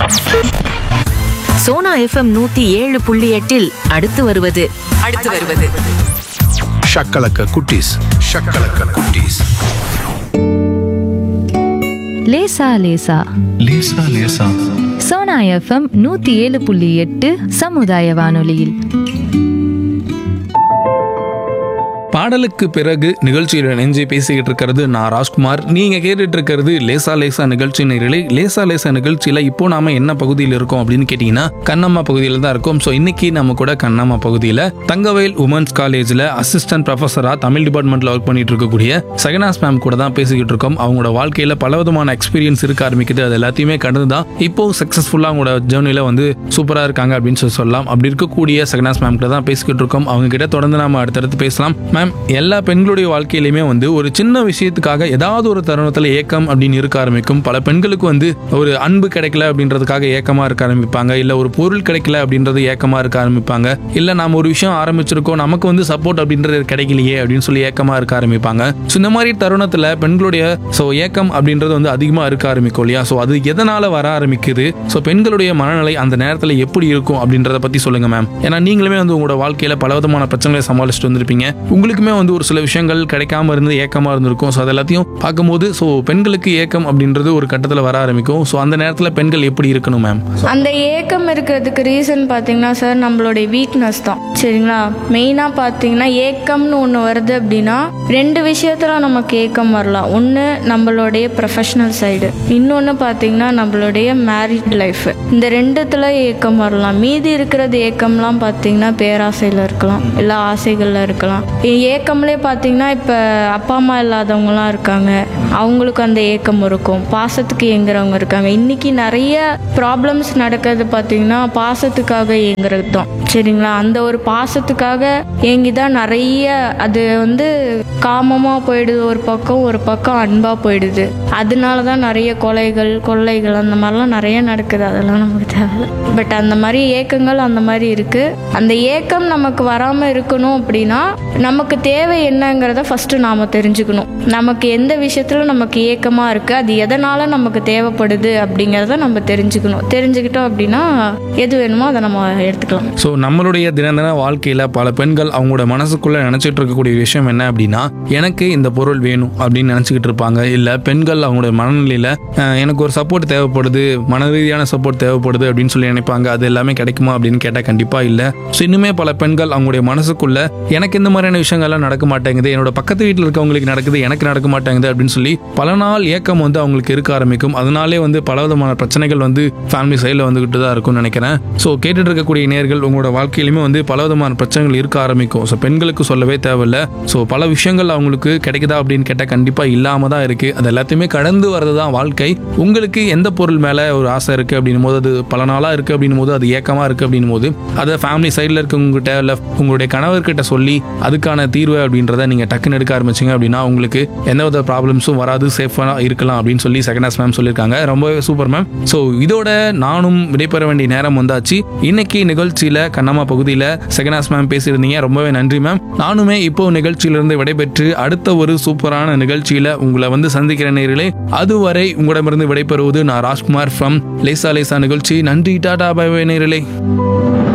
Sona FM நூத்தி ஏழு புள்ளி எட்டில் அடுத்து வருவது அடுத்து வருவது ஷக்கலக்க குட்டீஸ் ஷக்கலக்க குட்டீஸ் லேசா லேசா லேசா லேசா சோனா எஃப்எம் நூத்தி ஏழு புள்ளி எட்டு சமுதாய வானொலியில் பாடலுக்கு பிறகு நிகழ்ச்சியில் இணைஞ்சு பேசிக்கிட்டு இருக்கிறது நான் ராஜ்குமார் நீங்க கேட்டுட்டு இருக்கிறது லேசா லேசா நிகழ்ச்சி நேரிலே லேசா லேசா நிகழ்ச்சியில இப்போ நாம என்ன பகுதியில் இருக்கோம் அப்படின்னு கேட்டீங்கன்னா கண்ணம்மா பகுதியில் தான் இருக்கோம் ஸோ இன்னைக்கு நம்ம கூட கண்ணம்மா பகுதியில் தங்கவேல் உமன்ஸ் காலேஜ்ல அசிஸ்டன்ட் ப்ரொஃபஸரா தமிழ் டிபார்ட்மெண்ட்ல ஒர்க் பண்ணிட்டு இருக்கக்கூடிய சகனாஸ் மேம் கூட தான் பேசிக்கிட்டு இருக்கோம் அவங்களோட வாழ்க்கையில பலவிதமான எக்ஸ்பீரியன்ஸ் இருக்க ஆரம்பிக்குது அது எல்லாத்தையுமே கடந்து தான் இப்போ சக்சஸ்ஃபுல்லா அவங்களோட ஜேர்னில வந்து சூப்பரா இருக்காங்க அப்படின்னு சொல்லி சொல்லலாம் அப்படி இருக்கக்கூடிய சகனாஸ் மேம் கிட்ட தான் பேசிக்கிட்டு இருக்கோம் அவங்க கிட்ட தொடர்ந்து நாம அடுத்தடுத்து பேசலாம் மேம் எல்லா பெண்களுடைய வாழ்க்கையிலுமே வந்து ஒரு சின்ன விஷயத்துக்காக ஏதாவது ஒரு தருணத்துல ஏக்கம் அப்படின்னு இருக்க ஆரம்பிக்கும் பல பெண்களுக்கு வந்து ஒரு அன்பு கிடைக்கல அப்படின்றதுக்காக ஏக்கமா இருக்க ஆரம்பிப்பாங்க இல்ல ஒரு பொருள் கிடைக்கல அப்படின்றது ஏக்கமா இருக்க ஆரம்பிப்பாங்க இல்ல நாம ஒரு விஷயம் ஆரம்பிச்சிருக்கோம் நமக்கு வந்து சப்போர்ட் அப்படின்றது கிடைக்கலையே அப்படின்னு சொல்லி ஏக்கமா இருக்க ஆரம்பிப்பாங்க ஸோ இந்த மாதிரி தருணத்துல பெண்களுடைய ஸோ ஏக்கம் அப்படின்றது வந்து அதிகமா இருக்க ஆரம்பிக்கும் இல்லையா ஸோ அது எதனால வர ஆரம்பிக்குது ஸோ பெண்களுடைய மனநிலை அந்த நேரத்துல எப்படி இருக்கும் அப்படின்றத பத்தி சொல்லுங்க மேம் ஏன்னா நீங்களுமே வந்து உங்களோட வாழ்க்கையில பல விதமான பிரச்சனைகளை சமாளிச்சுட்டு வந்திருப்பீங்க உங்களுக்குமே வந்து ஒரு சில விஷயங்கள் கிடைக்காம இருந்து ஏக்கமா இருந்திருக்கும் ஸோ அது எல்லாத்தையும் பார்க்கும்போது ஸோ பெண்களுக்கு ஏக்கம் அப்படின்றது ஒரு கட்டத்தில் வர ஆரம்பிக்கும் ஸோ அந்த நேரத்தில் பெண்கள் எப்படி இருக்கணும் மேம் அந்த ஏக்கம் இருக்கிறதுக்கு ரீசன் பார்த்தீங்கன்னா சார் நம்மளுடைய வீக்னஸ் தான் சரிங்களா மெயினாக பார்த்தீங்கன்னா ஏக்கம்னு ஒன்று வருது அப்படின்னா ரெண்டு விஷயத்துல நமக்கு ஏக்கம் வரலாம் ஒன்று நம்மளுடைய ப்ரொஃபஷனல் சைடு இன்னொன்று பார்த்தீங்கன்னா நம்மளுடைய மேரிட் லைஃப் இந்த ரெண்டுத்துல ஏக்கம் வரலாம் மீதி இருக்கிறது ஏக்கம்லாம் பார்த்தீங்கன்னா பேராசையில் இருக்கலாம் இல்லை ஆசைகளில் இருக்கலாம் ஏக்கம்லேயே பார்த்தீங்கன்னா இப்போ அப்பா அம்மா இல்லாதவங்கலாம் இருக்காங்க அவங்களுக்கு அந்த ஏக்கம் இருக்கும் பாசத்துக்கு ஏங்குறவங்க இருக்காங்க இன்னைக்கு நிறைய ப்ராப்ளம்ஸ் நடக்கிறது பார்த்தீங்கன்னா பாசத்துக்காக ஏங்குறது தான் சரிங்களா அந்த ஒரு பாசத்துக்காக ஏங்கி தான் நிறைய அது வந்து காமமாக போயிடுது ஒரு பக்கம் ஒரு பக்கம் அன்பாக போயிடுது அதனால தான் நிறைய கொலைகள் கொள்ளைகள் அந்த மாதிரிலாம் நிறைய நடக்குது அதெல்லாம் நமக்கு தேவை பட் அந்த மாதிரி ஏக்கங்கள் அந்த மாதிரி இருக்கு அந்த ஏக்கம் நமக்கு வராமல் இருக்கணும் அப்படின்னா நமக்கு தேவை என்னங்கிறத ஃபர்ஸ்ட் நாம தெரிஞ்சுக்கணும் நமக்கு எந்த விஷயத்துல நமக்கு ஏக்கமா இருக்கு அது எதனால நமக்கு தேவைப்படுது அப்படிங்கிறத நம்ம தெரிஞ்சுக்கணும் தெரிஞ்சுக்கிட்டோம் அப்படின்னா எது வேணுமோ அதை நம்ம எடுத்துக்கலாம் ஸோ நம்மளுடைய தின தின வாழ்க்கையில் பல பெண்கள் அவங்களோட மனசுக்குள்ள நினச்சிட்டு இருக்கக்கூடிய விஷயம் என்ன அப்படின்னா எனக்கு இந்த பொருள் வேணும் அப்படின்னு நினச்சிக்கிட்டு இருப்பாங்க இல்லை பெண்கள் அவங்களோட மனநிலையில் அஹ், எனக்கு ஒரு சப்போர்ட் தேவைப்படுது மன ரீதியான சப்போர்ட் தேவைப்படுது அப்படின்னு சொல்லி நினைப்பாங்க அது எல்லாமே கிடைக்குமா அப்படின்னு கேட்டால் கண்டிப்பாக இல்லை ஸோ இன்னுமே பல பெண்கள் அவங்களுடைய மனசுக்குள்ள எனக்கு இந்த மாதிரியான விஷயங்கள்லாம் நடக்க மாட்டேங்குது என்னோட பக்கத்து வீட்டில் இருக்கவங்களுக்கு நடக்குது எனக்கு நடக்க மாட்டேங்குது அப்படின்னு சொல்லி பல நாள் ஏக்கம் வந்து அவங்களுக்கு இருக்க ஆரம்பிக்கும் அதனாலே வந்து பல விதமான பிரச்சனைகள் வந்து ஃபேமிலி சைடில் வந்துகிட்டு தான் இருக்கும்னு நினைக்கிறேன் ஸோ கேட்டுட்டு இருக்கக்கூடிய நேர்கள் உங்களோட வாழ்க்கையிலுமே வந்து பல விதமான பிரச்சனைகள் இருக்க ஆரம்பிக்கும் ஸோ பெண்களுக்கு சொல்லவே தேவையில்ல ஸோ பல விஷயங்கள் அவங்களுக்கு கிடைக்குதா அப்படின்னு கேட்டால் கண்டிப்பாக இல்லாமல் தான் இருக்குது அது எல்லாத்தையுமே கடந்து வர்றது தான் வாழ்க்கை உங்களுக்கு எந்த பொருள் மேலே ஒரு ஆசை இருக்குது அப்படின்னும் போது அது பல நாளாக இருக்குது அப்படின்னும் போது அது ஏக்கமாக இருக்குது அப்படின்னும் போது அதை ஃபேமிலி சைடில் இருக்கவங்ககிட்ட இல்லை உங்களுடைய கணவர்கிட்ட சொல்லி அதுக்கான தீர்வு அப்படின்றத நீங்கள் டக்குன்னு எடுக்க ஆரம்பிச்சிங்க அப்படின்னா உங்களுக்கு எந்த வித ப்ராப்ளம்ஸும் வராது சேஃபாக இருக்கலாம் அப்படின்னு சொல்லி செகண்டாஸ் மேம் சொல்லியிருக்காங்க ரொம்பவே சூப்பர் மேம் ஸோ இதோட நானும் விடைபெற வேண்டிய நேரம் வந்தாச்சு இன்னைக்கு நிகழ்ச்சியில் கண்ணம்மா பகுதியில் செகண்டாஸ் மேம் பேசியிருந்தீங்க ரொம்பவே நன்றி மேம் நானுமே இப்போ நிகழ்ச்சியிலிருந்து விடைபெற்று அடுத்த ஒரு சூப்பரான நிகழ்ச்சியில் உங்களை வந்து சந்திக்கிற நேர்களே அதுவரை உங்களிடமிருந்து விடைபெறுவது நான் ராஜ்குமார் ஃப்ரம் லேசா லேசா நிகழ்ச்சி நன்றி டாடா பை பை நேர்களே